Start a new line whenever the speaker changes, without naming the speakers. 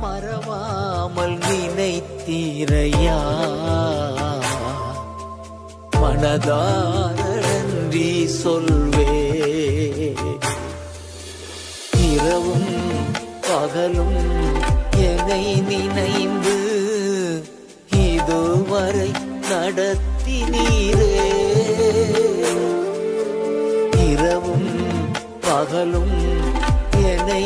மறவாமல் நினைத்தீரையா மனதார நன்றி சொல்வே இரவும் பகலும் என்னை நினைந்து இதுவரை நடத்தினீரே இரவும் பகலும் என்னை